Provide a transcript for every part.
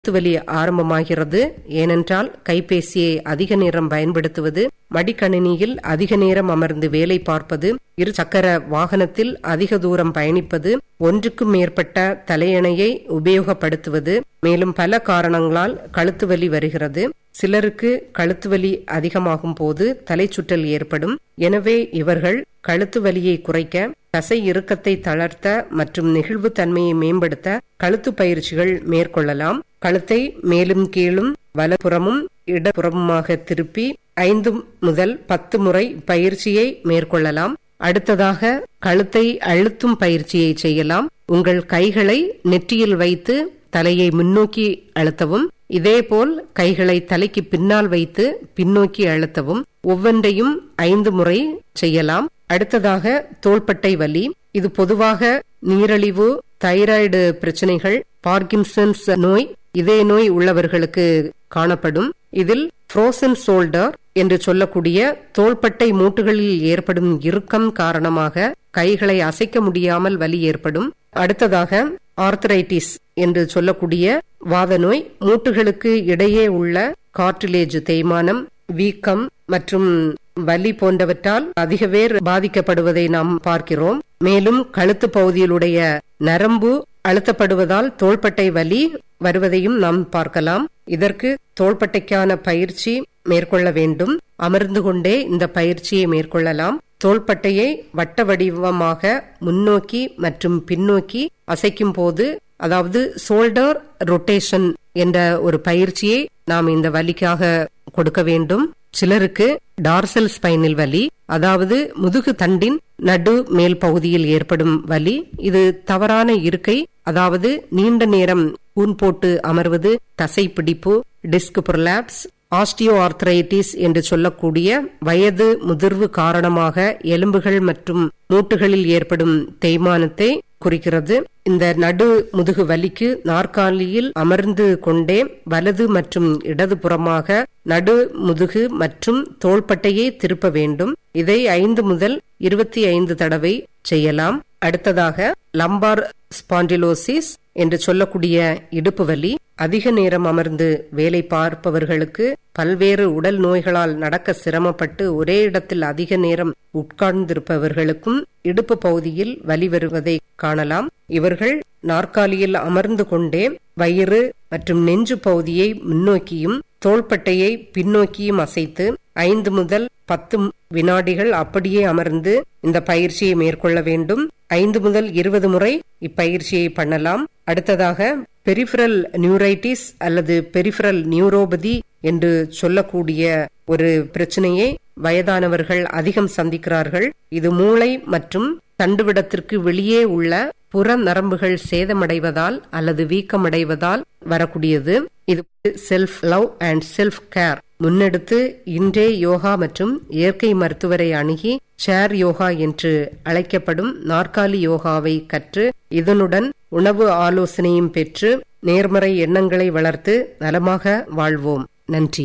வலி ஆரம்பமாகிறது ஏனென்றால் கைபேசியை அதிக நேரம் பயன்படுத்துவது மடிக்கணினியில் அதிக நேரம் அமர்ந்து வேலை பார்ப்பது இரு சக்கர வாகனத்தில் அதிக தூரம் பயணிப்பது ஒன்றுக்கும் மேற்பட்ட தலையணையை உபயோகப்படுத்துவது மேலும் பல காரணங்களால் கழுத்து வலி வருகிறது சிலருக்கு கழுத்து வலி அதிகமாகும் போது தலை சுற்றல் ஏற்படும் எனவே இவர்கள் கழுத்து வலியை குறைக்க தசை இறுக்கத்தை தளர்த்த மற்றும் நெகிழ்வு தன்மையை மேம்படுத்த கழுத்து பயிற்சிகள் மேற்கொள்ளலாம் கழுத்தை மேலும் கீழும் வலப்புறமும் இடப்புறமுமாக திருப்பி ஐந்து முதல் பத்து முறை பயிற்சியை மேற்கொள்ளலாம் அடுத்ததாக கழுத்தை அழுத்தும் பயிற்சியை செய்யலாம் உங்கள் கைகளை நெற்றியில் வைத்து தலையை முன்னோக்கி அழுத்தவும் இதேபோல் கைகளை தலைக்கு பின்னால் வைத்து பின்னோக்கி அழுத்தவும் ஒவ்வொன்றையும் ஐந்து முறை செய்யலாம் அடுத்ததாக தோள்பட்டை வலி இது பொதுவாக நீரழிவு தைராய்டு பிரச்சனைகள் பார்க்கின்சன்ஸ் நோய் இதய நோய் உள்ளவர்களுக்கு காணப்படும் இதில் ஃப்ரோசன் சோல்டர் என்று சொல்லக்கூடிய தோள்பட்டை மூட்டுகளில் ஏற்படும் இறுக்கம் காரணமாக கைகளை அசைக்க முடியாமல் வலி ஏற்படும் அடுத்ததாக ஆர்த்தரைட்டிஸ் என்று சொல்லக்கூடிய வாத நோய் மூட்டுகளுக்கு இடையே உள்ள கார்டிலேஜ் தேய்மானம் வீக்கம் மற்றும் வலி போன்றவற்றால் அதிக பேர் பாதிக்கப்படுவதை நாம் பார்க்கிறோம் மேலும் கழுத்து பகுதியிலுடைய நரம்பு அழுத்தப்படுவதால் தோள்பட்டை வலி வருவதையும் நாம் பார்க்கலாம் இதற்கு தோள்பட்டைக்கான பயிற்சி மேற்கொள்ள வேண்டும் அமர்ந்து கொண்டே இந்த பயிற்சியை மேற்கொள்ளலாம் தோள்பட்டையை வட்ட வடிவமாக முன்னோக்கி மற்றும் பின்னோக்கி அசைக்கும் போது அதாவது சோல்டர் ரொட்டேஷன் என்ற ஒரு பயிற்சியை நாம் இந்த வலிக்காக கொடுக்க வேண்டும் சிலருக்கு டார்சல் ஸ்பைனில் வலி அதாவது முதுகு தண்டின் நடு மேல் பகுதியில் ஏற்படும் வலி இது தவறான இருக்கை அதாவது நீண்ட நேரம் கூன் போட்டு அமர்வது தசை பிடிப்பு டிஸ்க் புரலாப்ஸ் ஆஸ்டியோ ஆர்த்தரைட்டிஸ் என்று சொல்லக்கூடிய வயது முதிர்வு காரணமாக எலும்புகள் மற்றும் மூட்டுகளில் ஏற்படும் தேய்மானத்தை குறிக்கிறது இந்த நடு முதுகு வலிக்கு நாற்காலியில் அமர்ந்து கொண்டே வலது மற்றும் இடது புறமாக நடு முதுகு மற்றும் தோள்பட்டையை திருப்ப வேண்டும் இதை ஐந்து முதல் இருபத்தி ஐந்து தடவை செய்யலாம் அடுத்ததாக லம்பார் ஸ்பாண்டிலோசிஸ் என்று சொல்லக்கூடிய இடுப்பு வலி அதிக நேரம் அமர்ந்து வேலை பார்ப்பவர்களுக்கு பல்வேறு உடல் நோய்களால் நடக்க சிரமப்பட்டு ஒரே இடத்தில் அதிக நேரம் உட்கார்ந்திருப்பவர்களுக்கும் இடுப்பு பகுதியில் வலி வருவதை காணலாம் இவர்கள் நாற்காலியில் அமர்ந்து கொண்டே வயிறு மற்றும் நெஞ்சு பகுதியை முன்னோக்கியும் தோள்பட்டையை பின்னோக்கியும் அசைத்து ஐந்து முதல் பத்து வினாடிகள் அப்படியே அமர்ந்து இந்த பயிற்சியை மேற்கொள்ள வேண்டும் ஐந்து முதல் இருபது முறை இப்பயிற்சியை பண்ணலாம் அடுத்ததாக பெரிஃபரல் நியூரைட்டிஸ் அல்லது பெரிஃபரல் நியூரோபதி என்று சொல்லக்கூடிய ஒரு பிரச்சனையை வயதானவர்கள் அதிகம் சந்திக்கிறார்கள் இது மூளை மற்றும் தண்டுவிடத்திற்கு வெளியே உள்ள புற நரம்புகள் சேதமடைவதால் அல்லது வீக்கமடைவதால் வரக்கூடியது இது self love and self care முன்னெடுத்து இன்றே யோகா மற்றும் இயற்கை மருத்துவரை அணுகி சேர் யோகா என்று அழைக்கப்படும் நாற்காலி யோகாவை கற்று இதனுடன் உணவு ஆலோசனையும் பெற்று நேர்மறை எண்ணங்களை வளர்த்து நலமாக வாழ்வோம் நன்றி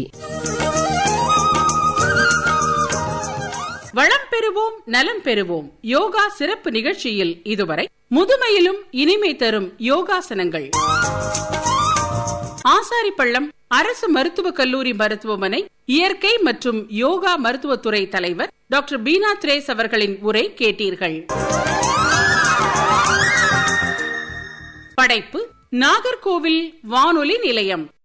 வளம் பெறுவோம் நலம் பெறுவோம் யோகா சிறப்பு நிகழ்ச்சியில் இதுவரை முதுமையிலும் இனிமை தரும் யோகாசனங்கள் ஆசாரிப்பள்ளம் அரசு மருத்துவக் கல்லூரி மருத்துவமனை இயற்கை மற்றும் யோகா மருத்துவத்துறை தலைவர் டாக்டர் பீனா திரேஸ் அவர்களின் உரை கேட்டீர்கள் படைப்பு நாகர்கோவில் வானொலி நிலையம்